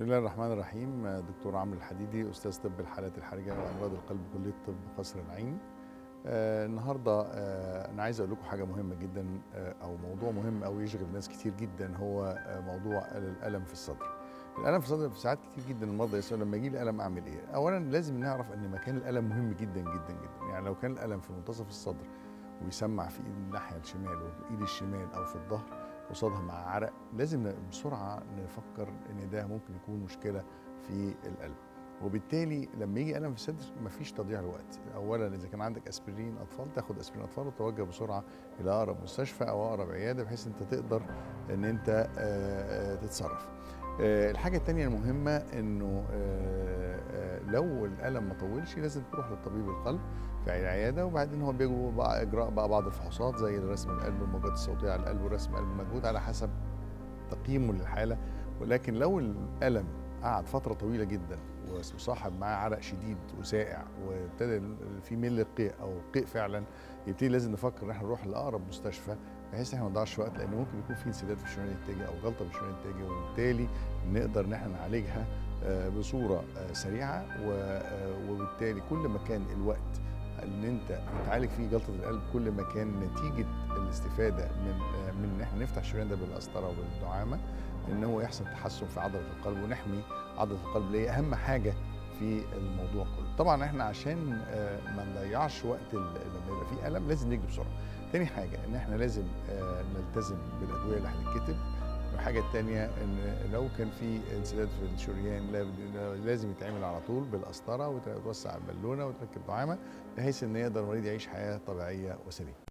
الله الرحمن الرحيم دكتور عمرو الحديدي استاذ طب الحالات الحرجه وامراض القلب كليه طب قصر العيني آه النهارده آه انا عايز اقول لكم حاجه مهمه جدا آه او موضوع مهم قوي يشغل ناس كتير جدا هو آه موضوع الالم في الصدر الالم في الصدر في ساعات كتير جدا المرضى يسالوا لما يجي لي الم اعمل ايه اولا لازم نعرف ان مكان الالم مهم جدا جدا جدا يعني لو كان الالم في منتصف الصدر ويسمع في ايد الناحيه الشمال وايد الشمال او في الظهر قصادها مع عرق لازم بسرعه نفكر ان ده ممكن يكون مشكله في القلب وبالتالي لما يجي الم في الصدر مفيش تضييع لوقت اولا اذا كان عندك اسبرين اطفال تاخد اسبرين اطفال وتوجه بسرعه الى اقرب مستشفى او اقرب عياده بحيث انت تقدر ان انت تتصرف الحاجة التانية المهمة انه لو الألم ما طولش لازم تروح للطبيب القلب في العيادة وبعدين هو بيجوا بقى إجراء بقى بعض الفحوصات زي رسم القلب والموجات الصوتية على القلب ورسم قلب المجهود على حسب تقييمه للحالة ولكن لو الألم قعد فترة طويلة جدا وصاحب معاه عرق شديد وسائع وابتدى في مل قيء أو قيء فعلا يبتدي لازم نفكر ان احنا نروح لأقرب مستشفى بحيث احنا ما نضيعش وقت لان ممكن يكون في انسداد في الشريان التاجي او جلطه في الشريان التاجي وبالتالي نقدر ان احنا نعالجها بصوره سريعه وبالتالي كل ما كان الوقت اللي انت بتعالج فيه جلطه القلب كل ما كان نتيجه الاستفاده من من ان احنا نفتح الشريان ده بالقسطره وبالدعامه ان هو يحصل تحسن في عضله القلب ونحمي عضله القلب اللي هي اهم حاجه في الموضوع كله طبعا احنا عشان ما نضيعش وقت لما يبقى فيه الم لازم نجري بسرعه تاني حاجه ان احنا لازم نلتزم بالادويه اللي هتتكتب الحاجه الثانيه ان لو كان في انسداد في الشريان لازم يتعمل على طول بالقسطره وتوسع البالونه وتركب دعامه بحيث ان يقدر المريض يعيش حياه طبيعيه وسليمه